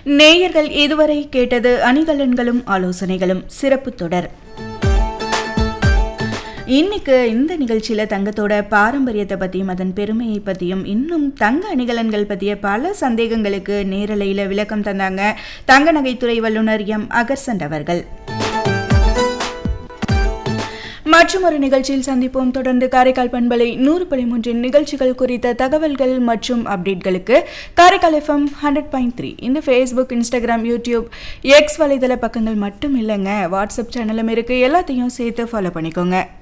நேயர்கள் இதுவரை கேட்டது அணிகலன்களும் ஆலோசனைகளும் சிறப்பு தொடர் இன்னைக்கு இந்த நிகழ்ச்சியில தங்கத்தோட பாரம்பரியத்தை பத்தியும் அதன் பெருமையை பத்தியும் இன்னும் தங்க அணிகலன்கள் பத்திய பல சந்தேகங்களுக்கு நேரலையில விளக்கம் தந்தாங்க தங்க நகைத்துறை வல்லுநர் எம் அகர்சண்ட் அவர்கள் மற்றும் ஒரு நிகழ்ச்சியில் சந்திப்போம் தொடர்ந்து காரைக்கால் பண்பலை நூறு புள்ளி மூன்றின் நிகழ்ச்சிகள் குறித்த தகவல்கள் மற்றும் அப்டேட்களுக்கு Karaikal FM hundred point three இந்த ஃபேஸ்புக் இன்ஸ்டாகிராம் யூடியூப் எக்ஸ் வலைதள பக்கங்கள் மட்டும் இல்லைங்க வாட்ஸ்அப் சேனலும் இருக்கு எல்லாத்தையும் சேர்த்து ஃபாலோ பண்ணிக்கோங்க